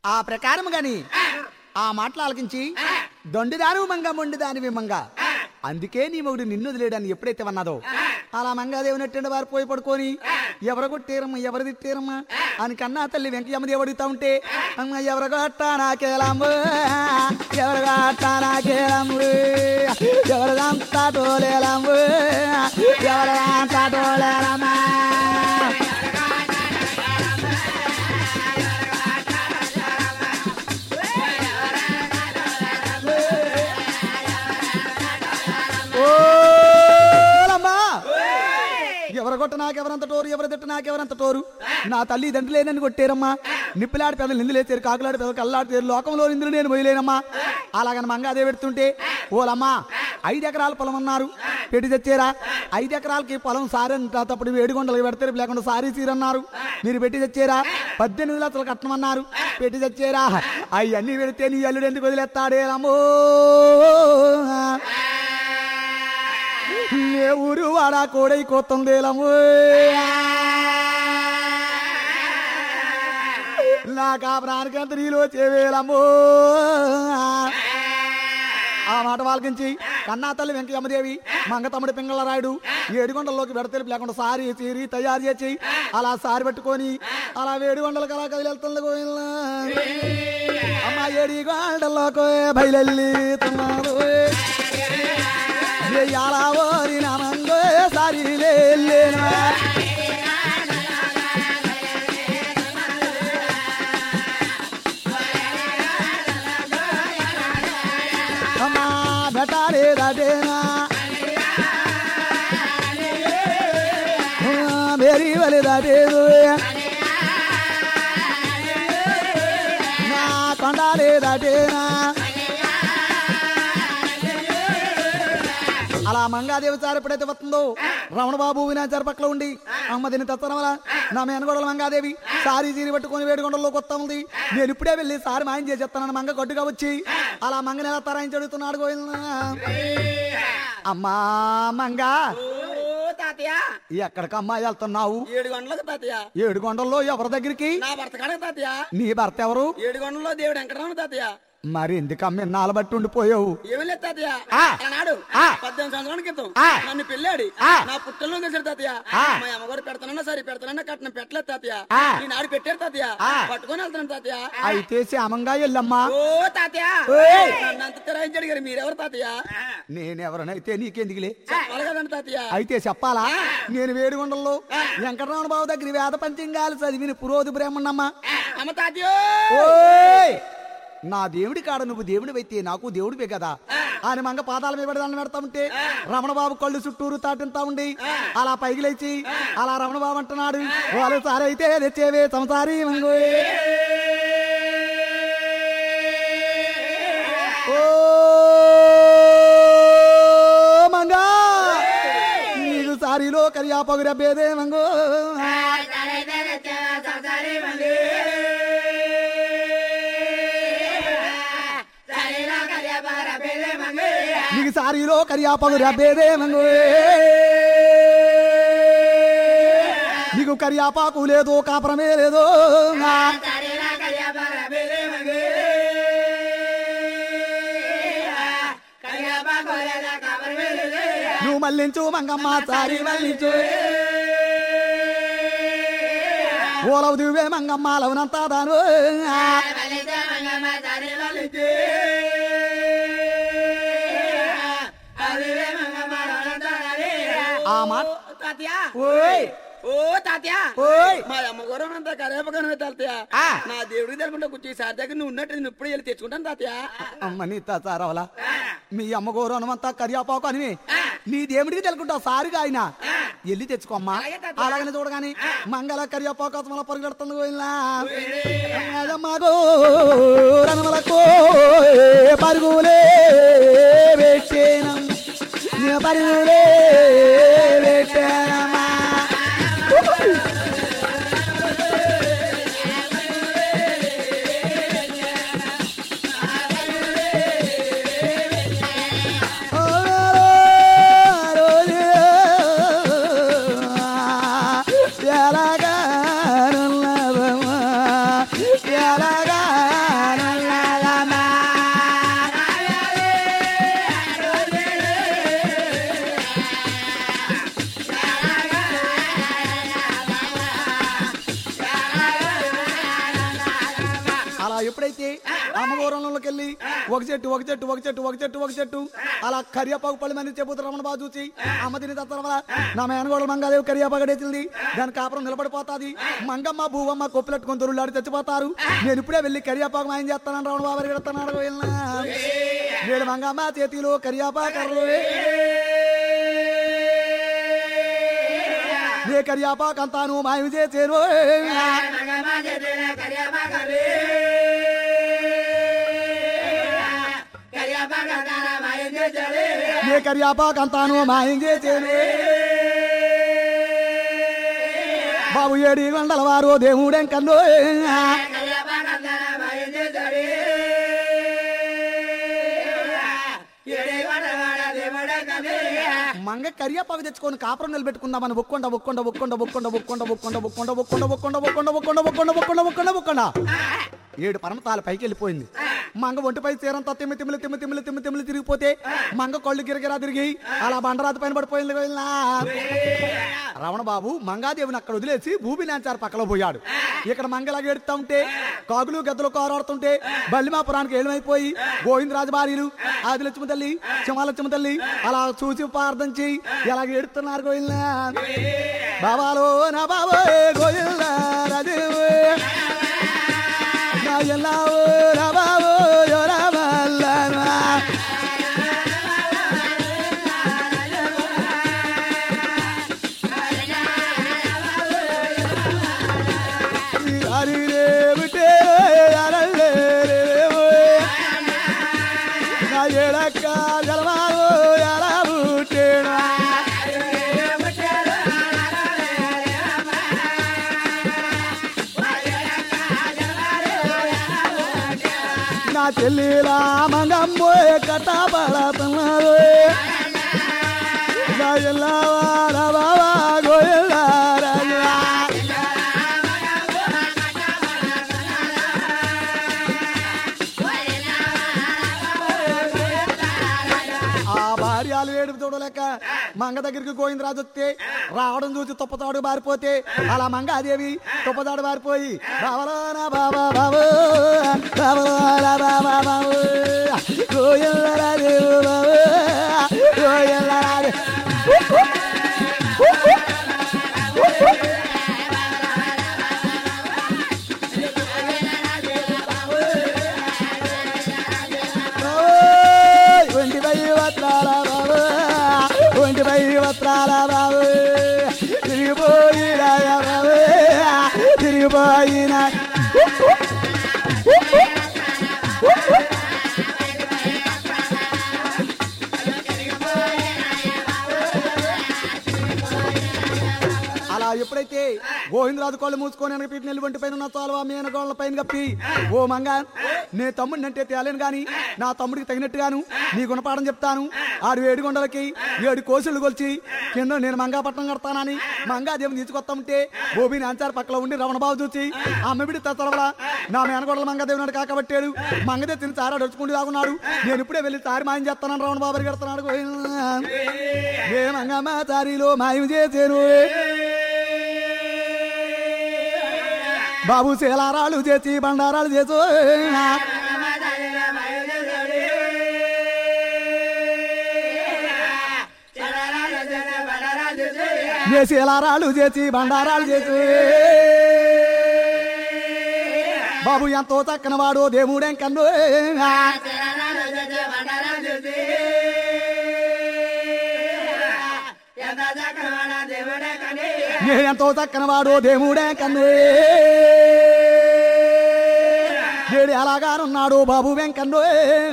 ఆ ప్రకారం గాని ఆ మాటలు ఆలకించి దొండిదాను మంగ మొండిదానివి మంగ అందుకే నీ మొగుడు నిన్ను వదిలేడని ఎప్పుడైతే అన్నదో అలా మంగాదేవి నట్టండి వారు పోయి పడుకొని ఎవరు కొట్టారమ్మా ఎవరు తిట్టారమ్మా అని కన్నా తల్లి వెంకయ్యమ్మ దేవుడు అడుగుతా ఉంటే అమ్మ ఎవరు కొట్టా నాకేలమ్ము ఎవరు కొట్టా నాకేలమ్ము ఎవరు అంతా టోలేలమ్ము ఎవరు అంతా టోలేలమ్మా ఓలమ్మా ఎవరు కొట్ట నాకెవరంత టోరు ఎవరు తిట్ట నాకెవరంత టోరు నా తల్లి తండ్రి లేనని కొట్టారమ్మా నిప్పులాడి పెదలు నిందులు లేచారు కాకులాడి పెదలు కల్లాడితే లోకంలో నిందులు నేను మొయ్యలేనమ్మా అలాగని మంగాదే పెడుతుంటే ఓలమ్మా ఐదు ఎకరాల పొలం అన్నారు పెట్టి తెచ్చారా ఐదు ఎకరాలకి పొలం సారి తప్పుడు ఏడు గంటలకు పెడతారు లేకుండా సారీ సీరన్నారు మీరు పెట్టి తెచ్చారా పద్దెనిమిది లక్షలు కట్టమన్నారు పెట్టి తెచ్చారా అవన్నీ పెడితే నీ అల్లుడు ఎందుకు వదిలేస్తాడేలమ్మో ఏ ఊరు వాడా కోడై కోతుందేలము నా కాపురానికంత నీలో చేవేలము ఆ మాట వాళ్ళకించి కన్నా తల్లి వెంకయ్యమ్మదేవి మంగతమ్ముడి పింగళ రాయుడు ఏడుగొండల్లోకి వెడతెలుపు లేకుండా సారి చీరి తయారు చేసి అలా సారి పట్టుకొని అలా వేడిగొండలకు అలా కదిలేస్తుంది గోవిందా అమ్మ ఏడిగొండల్లోకి బయలుతున్నారు ఎలా ఓరిన మంగో సారి లేనా అమ్మా బెటారే దాటేనా మేరీ వలి దాటేదు నా కొండాలే దాటేనా అలా మంగాదేవి చారు ఎప్పుడైతే వస్తుందో రమణ బాబు వినాచారి పక్కల ఉండి అమ్మ దీన్ని తెచ్చనవల నా మేనగోడల మంగాదేవి సారీ చీరి పట్టుకొని వేడుకొండలోకి వస్తా ఉంది నేను ఇప్పుడే వెళ్ళి సారి మాయం చేసేస్తానని మంగ కొట్టుగా వచ్చి అలా మంగని ఎలా తరాయించి అడుగుతున్నాడు గోవిందా అమ్మా మంగ ఓ తాతయ్య ఎక్కడికి అమ్మాయి వెళ్తున్నావు ఏడు గంటలకు తాతయ్య ఏడు కొండల్లో ఎవరి దగ్గరికి నా భర్త కాడ తాతయ్య నీ భర్త ఎవరు ఏడు గంటల్లో దేవుడు వెంకటరామ తాతయ్య మరి ఎందుకు అమ్మ ఇన్నాళ్ళ బట్టి ఉండిపోయావు ఏమీ లేదు తాతయ్య ఆ. అన్నాడు ఆ. పద్దెనిమిది సంవత్సరాల క్రితం ఆ. నన్ను పెళ్ళాడి ఆ. నా పుట్టల్లో తెలిసాడు తాతయ్య ఆ. మా అమ్మగారు పెడతానన్నా సరే పెడతానన్నా కట్నం పెట్టలేదు తాతయ్య ఆ. ఈనాడు పెట్టారు తాతయ్య ఆ. పట్టుకొని వెళ్తాను తాతయ్య అయితే శ్యామంగా వెళ్ళమ్మా ఓ తాతయ్య ఓయ్. నన్ను అంత తిరాయించాడు గారు మీరెవరు తాతయ్య నేనెవరనైతే నీకెందుకులే చెప్పాలి కదండి తాతయ్య అయితే చెప్పాలా నేను వేడిగొండల్లో వెంకటరమణ బాబు దగ్గర వేద పంచంగాలు చదివిన పురోధి బ్రహ్మణమ్మ అమ్మ తాతయ్య ఓయ్ నా దేవుడి కాడ నువ్వు దేవుడి అయితే నాకు దేవుడివే కదా ఆయన మంగ పాదాల మీద పెడదాన్ని పెడతా ఉంటే రమణ బాబు కళ్ళు చుట్టూరు తాటింతా ఉండి అలా పైకి లేచి అలా రమణ బాబు అంటున్నాడు వాళ్ళు సారి అయితే తెచ్చేవే సంసారి మంగు ఓ మంగా నీకు సారీలో కరియా పగురబ్బేదే మంగో నీకు సారీలో కరియా పగురబ్బేదే మంగో నీకు కరియాపాకు లేదు కాపురమే లేదు నువ్వు మళ్ళించు మంగమ్మ సారి మళ్ళించు ఓలవు దివే మంగమ్మ లవనంతా దాను ఆ మాట తాతయ్య ఓయ్ ఓ తాతయ్య ఓయ్ మా అమ్మగారు అంత కరేపగానే తాతయ్య ఆ. నా దేవుడికి తెలుకుంటా కూర్చో సార్ దగ్గర నువ్వు ఉన్నట్టు నేను ఇప్పుడు వెళ్ళి తెచ్చుకుంటాను తాతయ్య అమ్మ నీ తారవలా మీ అమ్మగోరు అనమంతా కరియాపాకు అని నీ దేవుడికి తెలుకుంటావు సారిగా ఆయన వెళ్ళి తెచ్చుకోమ్మా అలాగే తాతయ్య. అలాగనే చూడగాని మంగళ కరియాపాకు అతమల పరిగెడుతుంది పోయినా అమ్మగో రణమలకు పరుగులే పెట్టేనం పరుగులే పెట్టేనమ్మా ఎలాగా ఎప్పుడైతే అమ్మగోరంలోకి వెళ్ళి ఒక చెట్టు ఒక చెట్టు ఒక చెట్టు ఒక చెట్టు ఒక చెట్టు అలా కరియాపాకు పళ్ళు మంది చెబుతారు రమణ బాబు చూసి అమ్మ తిని తర్వాత నా మేనగోడలు మంగాదేవి కరియాపాకు డేసింది దాని కాపురం నిలబడిపోతాది మంగమ్మ భూవమ్మ కొప్పులెట్టుకొని దొరులాడి చచ్చిపోతారు నేను ఇప్పుడే వెళ్ళి కరియాపాకు మాయం చేస్తానని రమణ బాబు ఎడతాను వెళ్ళినా నేను మంగమ్మ చేతిలో కరియాపాకర్రు నే కరియాపాకంతాను మాయం చేసేను నే కరియాపాకంతాను మాయం చేసేను బాబు ఏడి గంటల వారు దేవుడెం కన్ను మంగ కరియాపాకు తెచ్చుకొని కాపురం నిలబెట్టుకుందామని ఒక్కొండ ఒక్కొండ ఒక్కొండ ఒక్కొండ ఒక్కొండ ఒక్కొండ ఒక్కొండ ఒక్కొండ ఒక్కొండ ఒక్కొండ ఒక్కొండ ఒక్కొండ ఒక్కొండ ఒక్కొండ ఒక్కొండ ఏడు పరమతాల పైకి వెళ్ళిపోయింది మంగ ఒంటిపై చీరంతా తిమ్మి తిమ్మిలి తిమ్మి తిమ్మిలి తిమ్మి తిమ్మిలి తిరిగిపోతే మంగ కళ్ళు గిరగిరా తిరిగి అలా బండరాతి పైన పడిపోయింది వెళ్ళినా రమణ బాబు మంగాదేవిని అక్కడ వదిలేసి భూమి నాంచారు పక్కలో పోయాడు ఇక్కడ మంగలాగా ఎడుతా ఉంటే కాకులు గద్దలు కారాడుతుంటే బల్లిమాపురానికి ఏమైపోయి గోవిందరాజు భార్యలు ఆదిలక్ష్మి తల్లి సింహాలక్ష్మి తల్లి అలా చూసి ప్రార్థన చేయి ఎలాగ ఎడుతున్నారు గోవింద బాబాలో నా బాబో గోవింద రాజేవో నా ఎల్లావో నా బాబో ఎవరా మల్లనా అరిరే బిటే అరలే రేవో నా ఎడక్క జలమావో ఎలా బుట్టేనా నా చెల్లిలా మంగమ్మో కట్టబడుతున్నారు నా ఎల్లవా నా బాబా గోయల్లా రాజా ఆ భార్యలు ఏడుపు చూడలేక మంగ దగ్గరికి గోవిందరాజు వస్తే రావడం చూసి తుప్పతాడు బారిపోతే అలా మంగాదేవి తుప్పతాడు బారిపోయి బాబలోనా బాబా బాబు బాబలోనా బాబా బాబు గోవిందరాజు బాబు గోవిందరాజు ఒంటి పై వస్త్రాల బాబు ఒంటి పై వస్త్రాల బాబు తిరిగిపోయిన బాబు తిరిగిపోయిన అలా ఎప్పుడైతే గోవిందరాజు కోళ్ళు మూసుకొని వెనక పీపి నెల్లి ఒంటి పైన ఉన్న చాలు ఆ మీన గోళ్ళ పైన కప్పి ఓ మంగ నే తమ్ముడిని అంటే తేలేను గాని నా తమ్ముడికి తగినట్టుగాను నీ గుణపాఠం చెప్తాను ఆడు ఏడు కొండలకి ఏడు కోసులు కొలిచి కింద నేను మంగాపట్నం కడతానని మంగాదేవిని తీసుకొస్తా ఉంటే గోబీ నాంచారు పక్కలో ఉండి రమణబాబు చూసి ఆ అమ్మబిడి తత్తలవల నా మేనగోడల మంగదేవి నాడు కాకబట్టాడు మంగదే తిని చారా డొచ్చుకుంటూ దాగున్నాడు నేను ఇప్పుడే వెళ్ళి చారి మాయం చేస్తానని రమణబాబు కడుతున్నాడు ఏ మంగమ్మ చారీలో మాయం చేసేను బాబు శీలారాలు చేసి బండారాలు చేసు ఏ శీలారాలు చేసి బండారాలు చేసు బాబు ఎంతో చక్కని వాడు దేవుడేం కన్ను నేను ఎంతో చక్కని వాడు దేవుడే కన్ను ఏడు ఎలాగానున్నాడు బాబు వెంకన్ను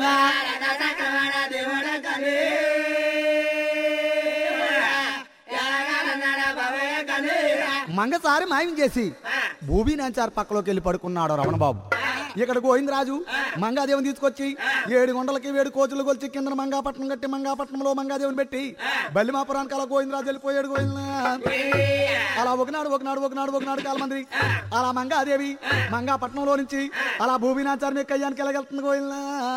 మంగసారి మాయం చేసి భూమి నాంచారు పక్కలోకి వెళ్ళి పడుకున్నాడు రమణబాబు ఇక్కడ గోవిందరాజు మంగాదేవిని తీసుకొచ్చి ఏడు గుండలకి ఏడు కోచులు కొలిచి కింద మంగాపట్నం కట్టి మంగాపట్నంలో మంగాదేవిని పెట్టి బల్లిమాపురానికి అలా గోవిందరాజు వెళ్ళిపోయాడు గోవింద అలా ఒకనాడు ఒకనాడు ఒకనాడు ఒకనాడు కాల మంది అలా మంగాదేవి మంగాపట్నంలో నుంచి అలా భూమి నాచారు మీ కయ్యానికి వెళ్ళగలుగుతుంది గోవింద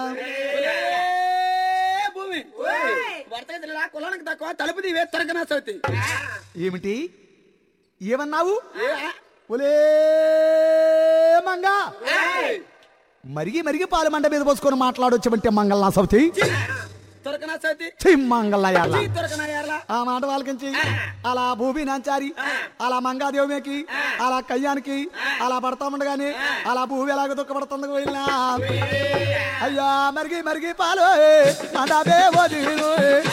ఏ భూమి భర్త ఎదురులా కులానికి తక్కువ తలుపు తీవే తరగనా సౌతి ఏమిటి ఏమన్నావు ఒలే మంగా మరిగి మరిగి పాలు మండ మీద పోసుకొని మాట్లాడొచ్చమంటే మంగళ సౌతి తొరకనా సౌతి ఛీ, మంగళ యార్ల. చీ తొరకనా యార్ల ఆ మాట వాళ్ళకించి అలా భూమి నాంచారి అలా మంగాదేవికి అలా కయ్యానికి అలా పడతా ఉండగానే అలా భూమి ఎలాగ దుఃఖపడుతుంది వెళ్ళినా అయ్యా మరిగి మరిగి పాలు మండబే వదిలు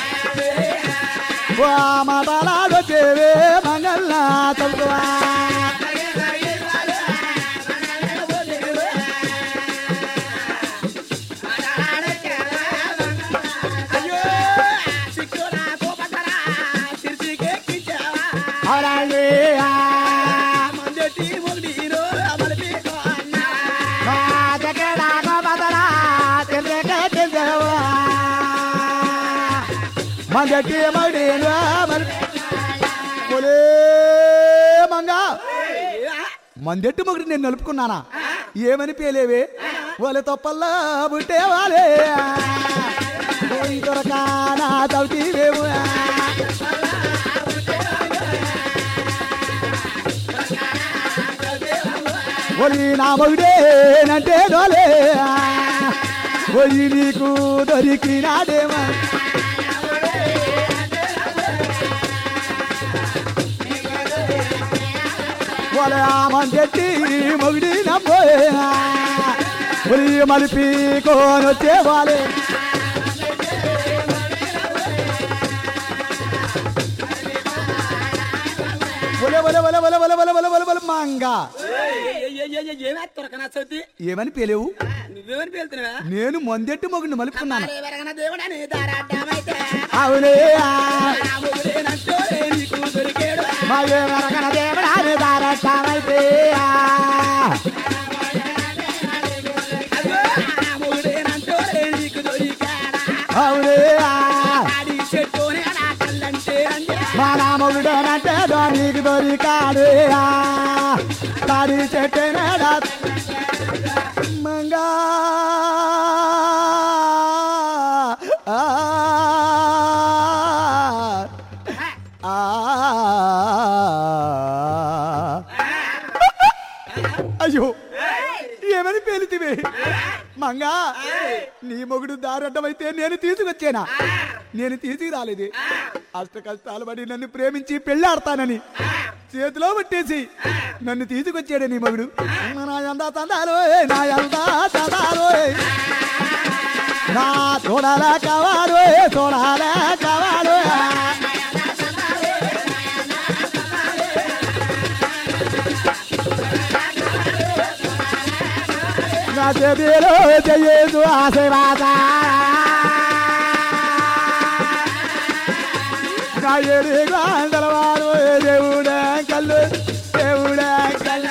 వా మాటలాడొచ్చేవే మంగళ చదువువా అయ్యో సిక్కురా కోపతరా సిరిసికే కిచ్చావా అలాగే ఆ, మందెట్టి మొగడీరో అమలు అన్నా మా జగడాగో బదరా, చంద్రకే చంద్రవా. మా జట్టి మడిలో మరి- ఒలే మంగా మందెట్టు మొగుడు నేను నలుపుకున్నానా ఏమని పేలేవే వాళ్ళ తొప్పల్లా బుట్టే వాళ్ళే దొరకానా తవ్వుతీవేమో ఒలి నా మొగుడేనంటే డోలే ఒలి నీకు దొరికినాడేమో ఒల మందెట్టి మొగుడి నమ్మోయే ఒలి మలిపి కోనొచ్చే వాళ్ళే ఒలే ఒలే ఒలే ఒలే ఒలే ఒలే ఒలే ఒలే ఒలే మంగా ఏమే తొరకనా సౌతి ఏమని పేలేవు నువ్వేమని పేలుతున్నావా నేను మందెట్టి మొగుడిని మలుపుకున్నాను అరే వెరగన దేవుడని దారాడ్డామైతే అవునే రాముడేనంటో నీకు దొరికేడు మా ఏ వరకన దేవుడాని దారట్టమైతే అయ్యో రాముడేనంటో నీకు దొరికాడా అవునే ఆడి చెట్టునే నా కళ్ళంటే అందే మా నామగుడేనంటే నీకు దొరికాడు తాడి చెట్టేనాడా మంగా ఆ, ఆ, అయ్యో ఏమని పేలితివే మంగా నీ మొగుడు దారడ్డమైతే నేను తీసుకొచ్చేనా నేను తీసుకురాలేదు అష్ట కష్టాలు పడి నన్ను ప్రేమించి పెళ్ళాడతానని చేతిలో పట్టేసి నన్ను తీసుకొచ్చాడే నీ మగుడు నా ఎందా తందాలు నా ఎందా తందాలు నా చూడాలా కావాలు చూడాలా కావాలు నా చేతిలో చెయ్యేసు ఆశీర్వాద నా ఏడు గంటలవారు దేవుడే కళ్ళు దేవుడే కళ్ళు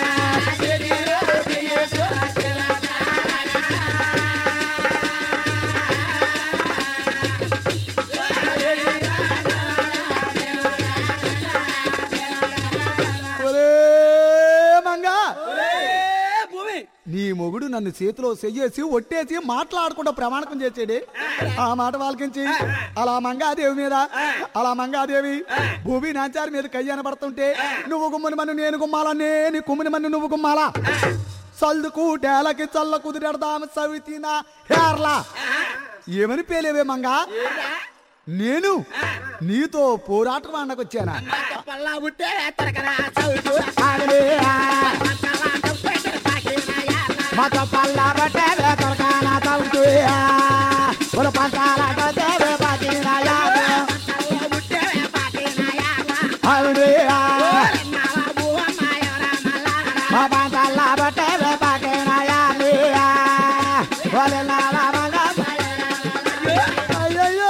ఒరే మంగా ఒరే భూమి నీ మొగుడు నన్ను చేతిలో చెయ్యేసి ఒట్టేసి మాట్లాడకుండా ప్రమాణకం చేసాడే ఆ మాట వాళ్ళకించి అలా మంగాదేవి మీద అలా మంగాదేవి భూమి నాచారి మీద కయ్యాన పడుతుంటే నువ్వు గుమ్మని మన్ను నేను గుమ్మాలా నేను కుమ్మిని మన్ను నువ్వు గుమ్మాలా చల్లుకు డేలకి చల్ల కుదిరెడదాం సవితినా హేర్లా ఏమని పేలేవే మంగా నేను నీతో పోరాటం ఆడకొచ్చానా పల్లా పుట్టే తొరకనా సౌతు ఆగలే, ఆ. తలాంట పెట్టరు తాకినా యార్ల మత పల్ల రొట్టెలే కొరకాన తవ్వుతూయా. ఒల పంటాల డొద్దెలే పట్టిన యాదు. పల్లా పుట్టే పాకినా యార్ల అవునుయా. ఓరన్నావా భూవమ్మ ఎవరా మల్లారా మా పంటాల రొట్టెలే పట్టిన యాదుయా. ఒల నావ మగ అయ్యయ్యో.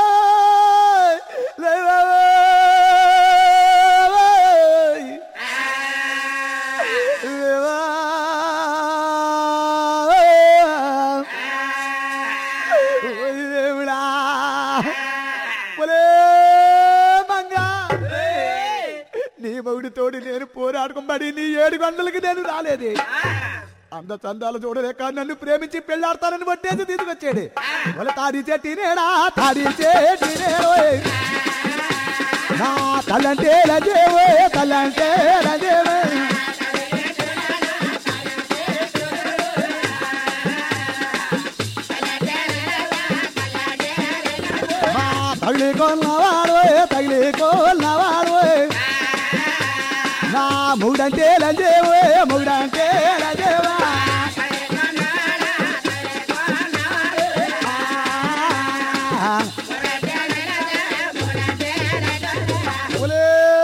లేవోయ్. లేవోయ్. ఓయ్ దేవుడా. ఒలే మంగా. నీ మొగుడితోటి నేను పోరాడుకుంబడి నీ ఏడు గంటలకి నేను రాలేదే అంద చందాలు చూడలేక నన్ను ప్రేమించి పెళ్ళాడతానని పట్టేసి తీసుకొచ్చాడు వాళ్ళ తాడి చెట్టినేడా తాడి చెట్టినేడోయ్ నా తల్లంటే లంజేవో తల్లంటే లంజేవో తగిలి కొన్నవాడు తగిలి కొన్నవాడు నా మొగుడంటే లంజేవే మొగుడంటే లంజేవా ఒలే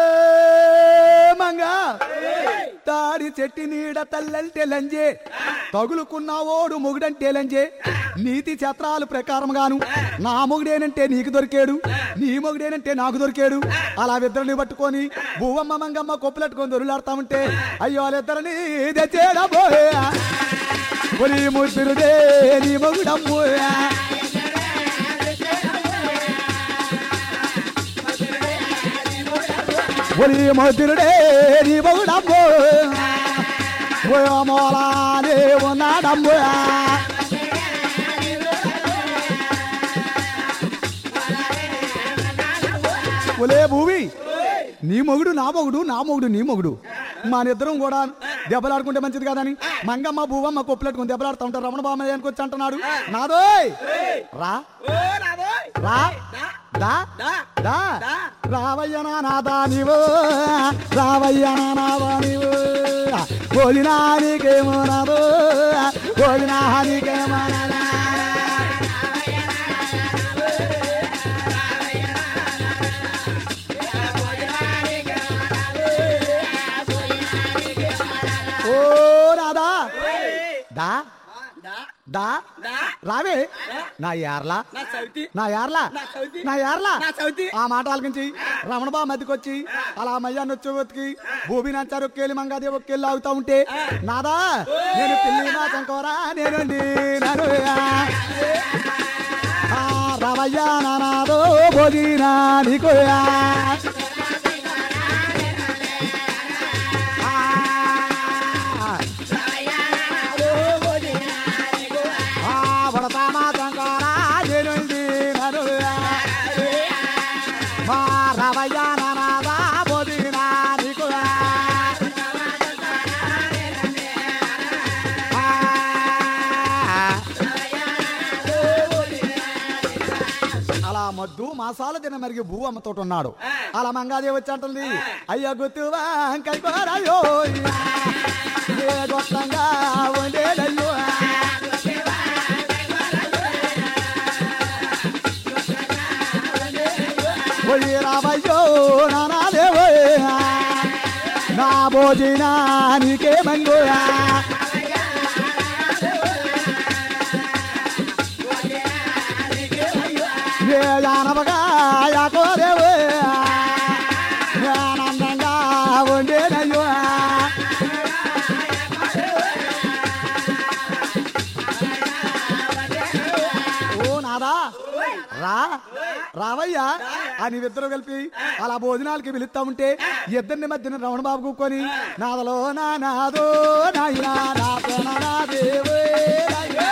మంగా తాడి చెట్టి నీడ తల్లంటే లంజే తగులుకున్న ఓడు మొగుడంటే లంజే నీతి చత్రాలు ప్రకారంగాను నా మొగుడేనంటే నీకు దొరికాడు నీ మొగుడేనంటే నాకు దొరికాడు అలా ఇద్దరిని పట్టుకొని భూవమ్మ మంగమ్మ కొప్పులట్టుకొని దొరులాడుతా ఉంటే అయ్యో వాళ్ళిద్దరిని తెచ్చేడా పోయా ఒలి ముద్దురుదే నీ మొగుడమ్మోయా ఒలి ముద్దురుడే నీ మొగుడమ్మో ఓ మోలానే ఉన్నాడమ్మోయా ఒలే భూమి నీ మొగుడు నా మొగుడు నా మొగుడు నీ మొగుడు మా ఇద్దరం కూడా దెబ్బలాడుకుంటే మంచిది కాదని మంగమ్మ భూవమ్మ కొప్పులెట్టుకుని దెబ్బలాడుతూ ఉంటారు రమణ బామ్మ అనుకొచ్చి అంటున్నాడు నాదోయ్ రా ఓ నాదోయ్ రా దా దా దా దా. రావయ్య నాదా నీవో రావయ్య నాదా నీవో భోజనా నీకేమో నాదో భోజనా నీకేమో నాదా ఓ రాదా దా దా దా దా రావే నా యార్లా నా సౌతి నా యార్లా నా సౌతి నా యార్లా నా సౌతి ఆ మాట ఆలకించి రమణబా మధ్యకొచ్చి అలా మయ్యాన్ని వచ్చి వెతికి భూమి నచ్చారు ఒక్కేళ్ళు మంగాదేవి ఒక్కేళ్ళు ఆగుతా ఉంటే నాదా నేను పిల్లి మా చంకోరా నేనండి నన్ను రావయ్యా నానాదో భోగినా నీకోయా భడతా మా చంకోరా నేనండి నన్ను మా రావయ్యా నానాదా భోగినా నీకోయా అలా మద్దు మాసాల దిన మరిగి భూ అమ్మతోటి ఉన్నాడు అలా మంగాదేవి వచ్చి అంటుంది అయ్యా గుర్తువా కైకోరాయో ఏ గొప్పంగా ఉండేదయ్యో పోయి రావయ్యో నానాదేవో నా భోజనా నీకే మంగోయా ఏ జానవగా యాకోదేవో ఆనందంగా ఉండేదయ్యో ఓ నాదా రా రావయ్యా అని ఇద్దరు కలిపి అలా భోజనాలకి పిలుస్తా ఉంటే ఇద్దరిని మధ్యన రమణ బాబు కూకొని నాదలో నా నాదో నాయనా నా ప్రాణ నా దేవే నాయనా.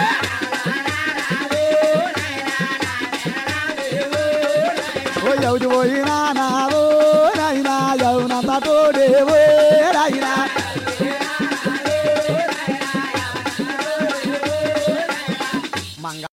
ఓ యౌజు పోయినా నాదో నాయనా యౌనంత తోడేవే నాయనా మంగ